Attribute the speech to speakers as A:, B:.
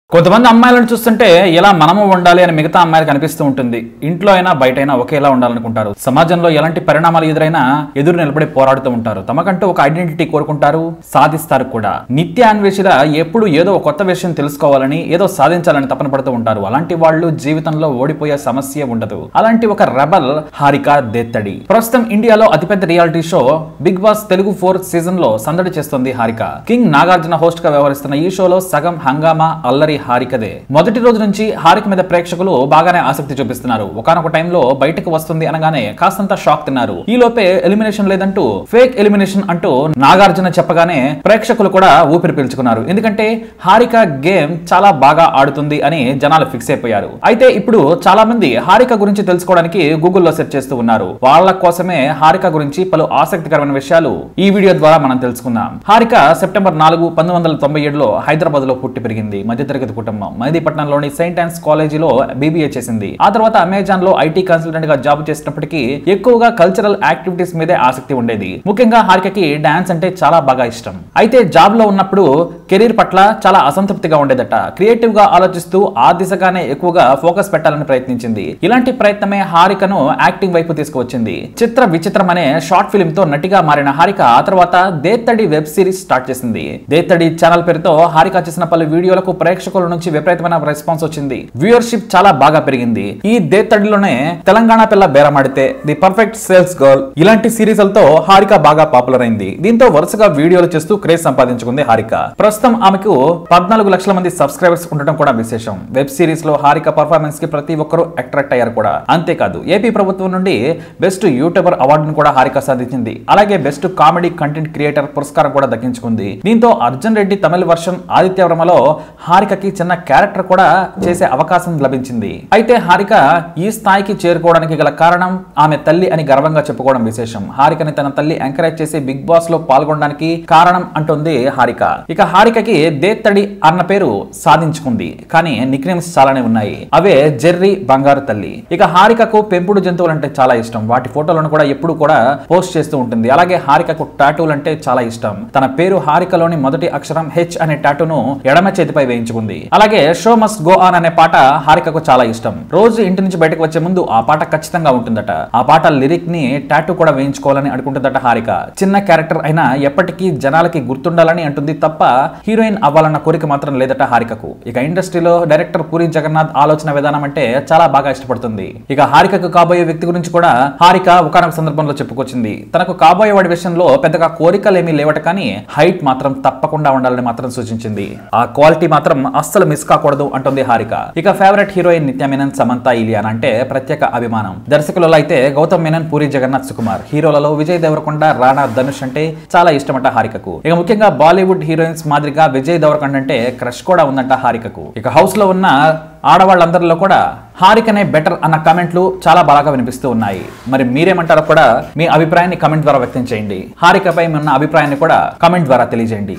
A: కొంతమంది అమ్మాయిలను చూస్తుంటే ఇలా మనము ఉండాలి అని మిగతా అమ్మాయిలకు అనిపిస్తూ ఉంటుంది ఇంట్లో అయినా బయట అయినా ఒకేలా ఉండాలనుకుంటారు సమాజంలో ఎలాంటి పరిణామాలు ఎదురైనా ఎదురు నిలబడి పోరాడుతూ ఉంటారు తమకంటూ ఒక ఐడెంటిటీ కోరుకుంటారు సాధిస్తారు కూడా నిత్య అన్వేషిల ఎప్పుడు ఏదో ఒక కొత్త విషయం తెలుసుకోవాలని ఏదో సాధించాలని తపన పడుతూ ఉంటారు అలాంటి వాళ్ళు జీవితంలో ఓడిపోయే సమస్య ఉండదు అలాంటి ఒక రెబల్ హారిక దేత్తడి ప్రస్తుతం ఇండియాలో అతిపెద్ద reality show big boss Telugu fourth season లో సందడి చేస్తోంది హారిక కింగ్ నాగార్జున హోస్ట్ గా వ్యవహరిస్తున్న ఈ షోలో సగం హంగామా అల్లరి హారికదే మొదటి రోజు నుంచి హారిక మీద ప్రేక్షకులు బాగానే ఆసక్తి చూపిస్తున్నారు ఒకనొక టైంలో బయటకు వస్తుంది అనగానే కాస్తంత షాక్ తిన్నారు ఈ లోపే ఎలిమినేషన్ లేదంటూ ఫేక్ ఎలిమినేషన్ అంటూ నాగార్జున చెప్పగానే ప్రేక్షకులు కూడా ఊపిరి పీల్చుకున్నారు ఎందుకంటే హారిక గేమ్ చాలా బాగా ఆడుతుంది అని జనాలు ఫిక్స్ అయిపోయారు అయితే ఇప్పుడు చాలా మంది హారిక గురించి తెలుసుకోవడానికి గూగుల్లో సెర్చ్ చేస్తూ ఉన్నారు వాళ్ళ కోసమే హారిక గురించి పలు ఆసక్తికరమైన విషయాలు ఈ వీడియో ద్వారా మనం తెలుసుకుందాం హారిక సెప్టెంబర్ నాలుగు పంతొమ్మిది వందల తొంభై ఏడులో హైదరాబాద్ లో పుట్టి పెరిగింది మధ్యతరగతి కుటుంబం మెహదీపట్నంలోని సెయింట్ ఆన్స్ కాలేజీలో బీబీఏ చేసింది ఆ తర్వాత అమెజాన్ లో ఐటీ కన్సల్టెంట్ గా జాబ్ చేసినప్పటికీ ఎక్కువగా కల్చరల్ యాక్టివిటీస్ మీదే ఆసక్తి ఉండేది ముఖ్యంగా హారికకి డాన్స్ అంటే చాలా బాగా ఇష్టం అయితే జాబ్ లో ఉన్నప్పుడు కెరీర్ పట్ల చాలా అసంతృప్తిగా ఉండేదట క్రియేటివ్ గా ఆలోచిస్తూ ఆ దిశగానే ఎక్కువగా ఫోకస్ పెట్టాలని ప్రయత్నించింది ఇలాంటి ప్రయత్నమే హారికను యాక్టింగ్ వైపు తీసుకువచ్చింది చిత్ర విచిత్రం అనే షార్ట్ ఫిల్మ్ తో నటిగా మారిన హారిక ఆ తర్వాత దేత్తడి వెబ్ సిరీస్ స్టార్ట్ చేసింది దేత్తడి ఛానల్ పేరుతో హారిక చేసిన పలు వీడియోలకు ప్రేక్షకుల నుంచి విపరీతమైన రెస్పాన్స్ వచ్చింది వ్యూయర్షిప్ చాలా బాగా పెరిగింది ఈ దేత్తడిలోనే తెలంగాణ పిల్ల బేరమాడితే ది పర్ఫెక్ట్ సేల్స్ గర్ల్ ఇలాంటి సిరీస్లతో హారిక బాగా పాపులర్ అయింది దీంతో వరుసగా వీడియోలు చేస్తూ క్రేజ్ సంపాదించుకుంది హారిక ప్రస్తుతం ఆమెకు పద్నాలుగు లక్షల మంది సబ్స్క్రైబర్స్ ఉండటం కూడా విశేషం వెబ్ సిరీస్ లో హారిక పర్ఫార్మెన్స్ కి ప్రతి ఒక్కరూ అట్రాక్ట్ అయ్యారు కూడా అంతేకాదు ఏపీ ప్రభుత్వం నుండి బెస్ట్ యూట్యూబర్ అవార్డును కూడా హారిక సాధించింది అలాగే బెస్ట్ కామెడీ కంటెంట్ క్రియేటర్ పురస్కారం కూడా దక్కించుకుంది దీంతో అర్జున్ రెడ్డి తమిళ వర్షన్ ఆదిత్య వర్మలో హారికకి చిన్న క్యారెక్టర్ కూడా చేసే అవకాశం లభించింది అయితే హారిక ఈ స్థాయికి చేరుకోవడానికి గల కారణం ఆమె తల్లి అని గర్వంగా చెప్పుకోవడం విశేషం హారికని తన తల్లి ఎంకరేజ్ చేసి బిగ్ బాస్ లో పాల్గొనడానికి కారణం అంటుంది హారిక ఇక హారికకి దేత్తడి అన్న పేరు సాధించుకుంది కానీ నిక్నేమ్స్ చాలానే ఉన్నాయి అవే జెర్రీ బంగారు తల్లి ఇక హారికకు పెంపుడు జంతువులు అంటే చాలా ఇష్టం వాటి ఫోటోలను కూడా ఎప్పుడు కూడా పోస్ట్ చేస్తూ ఉంటుంది అలాగే హారికకు టాటూలు అంటే చాలా ఇష్టం తన పేరు హారికలోని మొదటి అక్షరం హెచ్ అనే టాటూను ఎడమ చేతిపై వేయించుకుంది అలాగే షో మస్ట్ గో ఆన్ అనే పాట హారికకు చాలా ఇష్టం రోజు ఇంటి నుంచి బయటకు వచ్చే ముందు ఆ పాట ఖచ్చితంగా ఉంటుందట ఆ పాట లిరిక్ ని టాటూ కూడా వేయించుకోవాలని అనుకుంటుందట హారిక చిన్న క్యారెక్టర్ అయినా ఎప్పటికీ జనాలకి గుర్తుండాలని అంటుంది తప్ప హీరోయిన్ అవ్వాలన్న కోరిక మాత్రం లేదట హారికకు ఇక ఇండస్ట్రీలో డైరెక్టర్ పూరి జగన్నాథ్ ఆలోచన విధానం అంటే చాలా బాగా ఇష్టపడుతుంది ఇక హారికకు కాబోయే వ్యక్తి గురించి కూడా హారిక ఒకనొక సందర్భంలో చెప్పుకొచ్చింది తనకు కాబోయే వాడి విషయంలో పెద్దగా కోరికలు ఏమీ లేవట కానీ హైట్ మాత్రం తప్పకుండా ఉండాలని మాత్రం సూచించింది ఆ క్వాలిటీ మాత్రం అస్సలు మిస్ కాకూడదు అంటుంది హారిక ఇక ఫేవరెట్ హీరోయిన్ నిత్య మీనన్ సమంత ఇలియాన్ అంటే ప్రత్యేక అభిమానం దర్శకులలో అయితే గౌతమ్ మీనన్ పూరి జగన్నాథ్ సుకుమార్ హీరోలలో విజయ్ దేవరకొండ రాణా ధనుష్ అంటే చాలా ఇష్టమట హారికకు ఇక ముఖ్యంగా బాలీవుడ్ హీరోయిన్స్ మాదిరిగా విజయ్ దేవరకొండ అంటే క్రష్ కూడా ఉందంట హారికకు ఇక హౌస్ లో ఉన్న ఆడవాళ్ళందరిలో కూడా హారికనే బెటర్ అన్న కామెంట్లు చాలా బాగా వినిపిస్తూ ఉన్నాయి మరి మీరేమంటారో కూడా మీ అభిప్రాయాన్ని కమెంట్ ద్వారా వ్యక్తం చేయండి హారికపై ఉన్న అభిప్రాయాన్ని కూడా కమెంట్ ద్వారా తెలియజేయండి